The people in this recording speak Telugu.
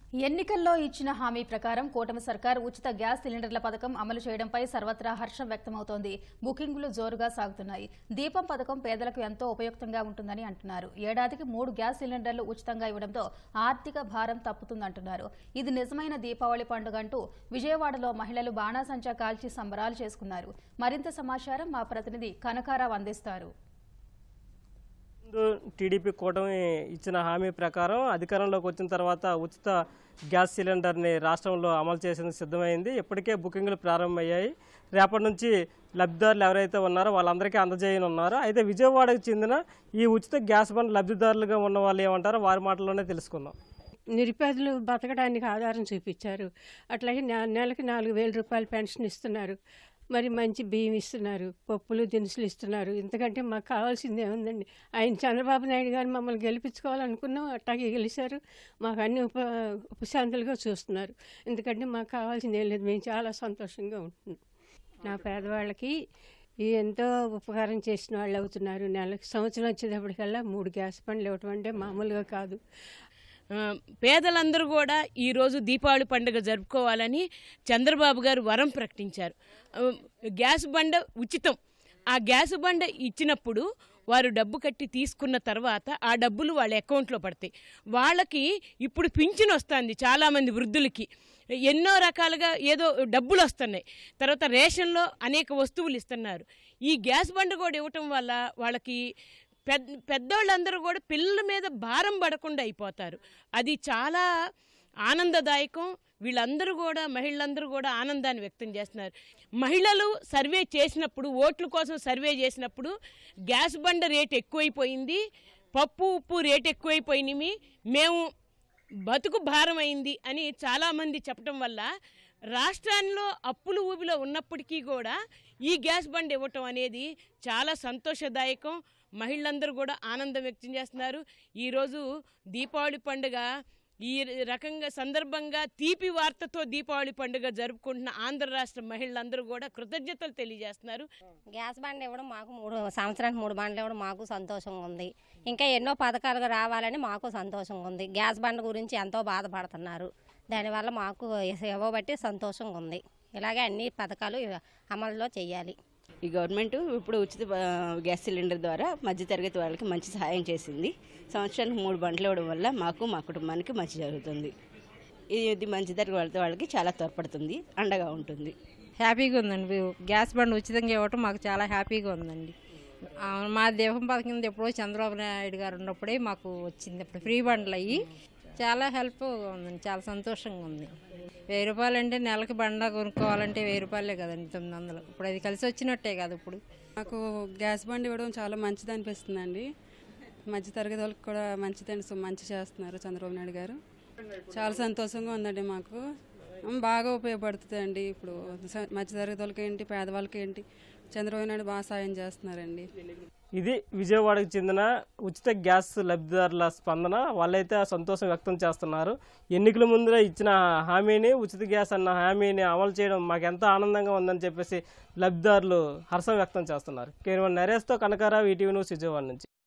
ఎన్నికల్లో ఇచ్చిన హామీ ప్రకారం కూటమి సర్కార్ ఉచిత గ్యాస్ సిలిండర్ల పథకం అమలు చేయడంపై సర్వత్రా హర్షం వ్యక్తమవుతోంది బుకింగులు జోరుగా సాగుతున్నాయి దీపం పథకం పేదలకు ఎంతో ఉపయుక్తంగా ఉంటుందని అంటున్నారు ఏడాదికి మూడు గ్యాస్ సిలిండర్లు ఉచితంగా ఇవ్వడంతో ఆర్థిక భారం తప్పుతుందంటున్నారు ఇది నిజమైన దీపావళి పండుగ అంటూ విజయవాడలో మహిళలు బాణాసంచా కాల్చి సంబరాలు చేసుకున్నారు మరింత సమాచారం మా ప్రతినిధి కనకారావు అందిస్తారు ముందు టీడీపీ కూటమి ఇచ్చిన హామీ ప్రకారం అధికారంలోకి వచ్చిన తర్వాత ఉచిత గ్యాస్ సిలిండర్ని రాష్ట్రంలో అమలు చేసేందుకు సిద్ధమైంది ఇప్పటికే బుకింగ్లు ప్రారంభమయ్యాయి రేపటి నుంచి లబ్ధిదారులు ఎవరైతే ఉన్నారో వాళ్ళందరికీ అందజేయనున్నారు అయితే విజయవాడకు చెందిన ఈ ఉచిత గ్యాస్ బండ్ లబ్ధిదారులుగా ఉన్న వాళ్ళు ఏమంటారో వారి మాటల్లోనే తెలుసుకుందాం నిరుపేదలు బతకడానికి ఆధారం చూపించారు అట్లాగే నె- నెలకి నాలుగు వేల రూపాయలు పెన్షన్ ఇస్తున్నారు మరి మంచి బియ్యం ఇస్తున్నారు పప్పులు దినుసులు ఇస్తున్నారు ఇంతకంటే మాకు కావాల్సింది ఏముందండి ఆయన చంద్రబాబు నాయుడు గారు మమ్మల్ని గెలిపించుకోవాలనుకున్నాం అట్లాగే గెలిచారు మాకు అన్ని ఉప ఉపశాంతులుగా చూస్తున్నారు ఎందుకంటే మాకు కావాల్సింది ఏం లేదు మేము చాలా సంతోషంగా ఉంటున్నాం నా పేదవాళ్ళకి ఈ ఎంతో ఉపకారం చేసిన వాళ్ళు అవుతున్నారు నెలకి సంవత్సరం వచ్చేటప్పటికల్లా మూడు గ్యాస్ బండ్లు ఇవ్వటం అంటే మామూలుగా కాదు ఆ, పేదలందరూ కూడా ఈరోజు దీపావళి పండుగ జరుపుకోవాలని చంద్రబాబు గారు వరం ప్రకటించారు ఆ, గ్యాస్ బండ ఉచితం ఆ గ్యాస్ బండ ఇచ్చినప్పుడు వారు డబ్బు కట్టి తీసుకున్న తర్వాత ఆ డబ్బులు వాళ్ళ అకౌంట్లో పడతాయి వాళ్ళకి ఇప్పుడు పింఛన్ వస్తుంది చాలామంది వృద్ధులకి ఎన్నో రకాలుగా ఏదో డబ్బులు వస్తున్నాయి తర్వాత రేషన్లో అనేక వస్తువులు ఇస్తున్నారు ఈ గ్యాస్ బండ కూడా ఇవ్వటం వల్ల వాళ్ళకి పెద్ద పెద్దోళ్ళందరూ కూడా పిల్లల మీద భారం పడకుండా అయిపోతారు అది చాలా ఆనందదాయకం వీళ్ళందరూ కూడా మహిళలందరూ కూడా ఆనందాన్ని వ్యక్తం చేస్తున్నారు మహిళలు సర్వే చేసినప్పుడు ఓట్ల కోసం సర్వే చేసినప్పుడు గ్యాస్ బండ రేట్ ఎక్కువైపోయింది పప్పు ఉప్పు రేట్ ఎక్కువైపోయినవి మేము బతుకు భారం అయింది అని చాలామంది చెప్పడం వల్ల రాష్ట్రాల్లో అప్పులు ఊబిలో ఉన్నప్పటికీ కూడా ఈ గ్యాస్ బండ్ ఇవ్వటం అనేది చాలా సంతోషదాయకం మహిళలందరూ కూడా ఆనందం వ్యక్తం చేస్తున్నారు ఈరోజు దీపావళి పండుగ ఈ రకంగా సందర్భంగా తీపి వార్తతో దీపావళి పండుగ జరుపుకుంటున్న ఆంధ్ర రాష్ట్ర మహిళలందరూ కూడా కృతజ్ఞతలు తెలియజేస్తున్నారు గ్యాస్ బండ్ ఇవ్వడం మాకు మూడు సంవత్సరానికి మూడు బండ్లు ఇవ్వడం మాకు సంతోషంగా ఉంది ఇంకా ఎన్నో పథకాలు రావాలని మాకు సంతోషంగా ఉంది గ్యాస్ బండ్ గురించి ఎంతో బాధపడుతున్నారు దానివల్ల మాకు ఇవ్వబట్టి సంతోషంగా ఉంది ఇలాగే అన్ని పథకాలు అమలులో చేయాలి ఈ గవర్నమెంట్ ఇప్పుడు ఉచిత ఆ, గ్యాస్ సిలిండర్ ద్వారా మధ్యతరగతి వాళ్ళకి మంచి సహాయం చేసింది సంవత్సరానికి మూడు బండ్లు ఇవ్వడం వల్ల మాకు మా కుటుంబానికి మంచి జరుగుతుంది ఇది మధ్యతరగతి వాళ్ళకి చాలా తోడ్పడుతుంది అండగా ఉంటుంది హ్యాపీగా ఉందండి గ్యాస్ బండ్ ఉచితంగా ఇవ్వటం మాకు చాలా హ్యాపీగా ఉందండి ఆ, మా దీపం పథకం కింద ఎప్పుడో చంద్రబాబు నాయుడు గారు ఉన్నప్పుడే మాకు వచ్చింది ఇప్పుడు ఫ్రీ బండ్లు అయ్యి చాలా హెల్ప్గా ఉందండి చాలా సంతోషంగా ఉంది వెయ్యి రూపాయలు అంటే నెలకి బండ కొనుక్కోవాలంటే వెయ్యి రూపాయలే కదండి తొమ్మిది వందలు ఇప్పుడు అది కలిసి వచ్చినట్టే కదా ఇప్పుడు నాకు గ్యాస్ బండ్ ఇవ్వడం చాలా మంచిది అనిపిస్తుందండి మధ్య తరగతి వాళ్ళకి కూడా మంచిదండి సో మంచి చేస్తున్నారు చంద్రబాబు నాయుడు గారు చాలా సంతోషంగా ఉందండి మాకు ఉమ్, బాగా ఉపయోగపడుతుంది అండి ఇప్పుడు స- మధ్య తరగతి వాళ్ళకి ఏంటి పేదవాళ్ళకి ఏంటి చంద్రబాబు నాయుడు బాగా సాయం చేస్తున్నారండి ఇది విజయవాడకు చెందిన ఉచిత గ్యాస్ లబ్ధిదారుల స్పందన వాళ్ళైతే ఆ సంతోషం వ్యక్తం చేస్తున్నారు ఎన్నికల ముందర ఇచ్చిన హామీని ఉచిత గ్యాస్ అన్న హామీని అమలు చేయడం మాకు ఎంతో ఆనందంగా ఉందని చెప్పేసి లబ్ధిదారులు హర్షం వ్యక్తం చేస్తున్నారు కేవలం నరేష్తో కనకారావు ఈటీవీ న్యూస్ విజయవాడ నుంచి